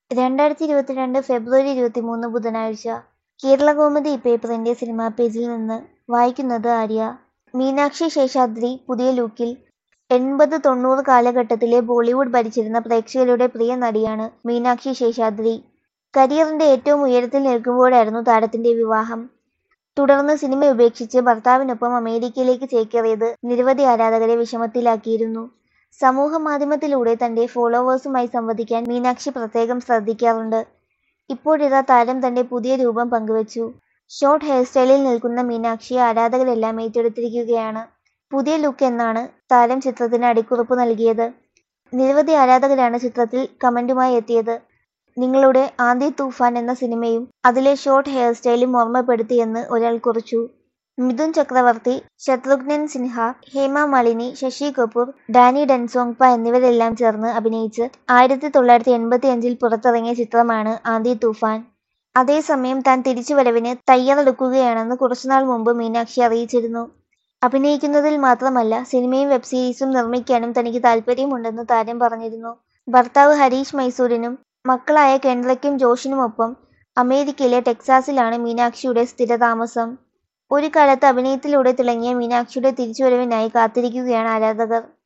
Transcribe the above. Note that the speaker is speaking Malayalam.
രണ്ടായിരത്തി ഇരുപത്തിരണ്ട് ഫെബ്രുവരി ഇരുപത്തിമൂന്ന് ബുധനാഴ്ച കേരളകൗമുദി പേപ്പറിന്റെ സിനിമാ പേജിൽ നിന്ന് വായിക്കുന്നത് ആര്യ മീനാക്ഷി ശേഷാദ്രി പുതിയ ലുക്കിൽ എൺപത് തൊണ്ണൂറ് കാലഘട്ടത്തിലെ ബോളിവുഡ് ഭരിച്ചിരുന്ന പ്രേക്ഷകരുടെ പ്രിയ നടിയാണ് മീനാക്ഷി ശേഷാദ്രി കരിയറിന്റെ ഏറ്റവും ഉയരത്തിൽ നിൽക്കുമ്പോഴായിരുന്നു താരത്തിന്റെ വിവാഹം തുടർന്ന് സിനിമ ഉപേക്ഷിച്ച് ഭർത്താവിനൊപ്പം അമേരിക്കയിലേക്ക് ചേക്കേറിയത് നിരവധി ആരാധകരെ വിഷമത്തിലാക്കിയിരുന്നു സമൂഹ മാധ്യമത്തിലൂടെ തന്റെ ഫോളോവേഴ്സുമായി സംവദിക്കാൻ മീനാക്ഷി പ്രത്യേകം ശ്രദ്ധിക്കാറുണ്ട് ഇപ്പോഴിതാ താരം തന്റെ പുതിയ രൂപം പങ്കുവച്ചു ഷോർട്ട് ഹെയർ സ്റ്റൈലിൽ നിൽക്കുന്ന മീനാക്ഷിയെ ആരാധകരെല്ലാം ഏറ്റെടുത്തിരിക്കുകയാണ് പുതിയ ലുക്ക് എന്നാണ് താരം ചിത്രത്തിന് അടിക്കുറിപ്പ് നൽകിയത് നിരവധി ആരാധകരാണ് ചിത്രത്തിൽ കമന്റുമായി എത്തിയത് നിങ്ങളുടെ ആന്തി തൂഫാൻ എന്ന സിനിമയും അതിലെ ഷോർട്ട് ഹെയർ സ്റ്റൈലും ഓർമ്മപ്പെടുത്തിയെന്ന് ഒരാൾ കുറിച്ചു മിഥുൻ ചക്രവർത്തി ശത്രുഘ്നൻ സിൻഹ ഹേമ മാലിനി ശശി കപൂർ ഡാനി ഡെൻസോങ്പ എന്നിവരെല്ലാം ചേർന്ന് അഭിനയിച്ച് ആയിരത്തി തൊള്ളായിരത്തി എൺപത്തി അഞ്ചിൽ പുറത്തിറങ്ങിയ ചിത്രമാണ് ആന്തി തൂഫാൻ അതേസമയം താൻ തിരിച്ചുവരവിന് തയ്യാറെടുക്കുകയാണെന്ന് കുറച്ചുനാൾ മുമ്പ് മീനാക്ഷി അറിയിച്ചിരുന്നു അഭിനയിക്കുന്നതിൽ മാത്രമല്ല സിനിമയും വെബ് സീരീസും നിർമ്മിക്കാനും തനിക്ക് താല്പര്യമുണ്ടെന്ന് താരം പറഞ്ഞിരുന്നു ഭർത്താവ് ഹരീഷ് മൈസൂരിനും മക്കളായ കെൻഡ്രയ്ക്കും ജോഷിനുമൊപ്പം അമേരിക്കയിലെ ടെക്സാസിലാണ് മീനാക്ഷിയുടെ സ്ഥിരതാമസം ഒരു കാലത്ത് അഭിനയത്തിലൂടെ തിളങ്ങിയ മീനാക്ഷിയുടെ തിരിച്ചുവരവിനായി കാത്തിരിക്കുകയാണ് ആരാധകർ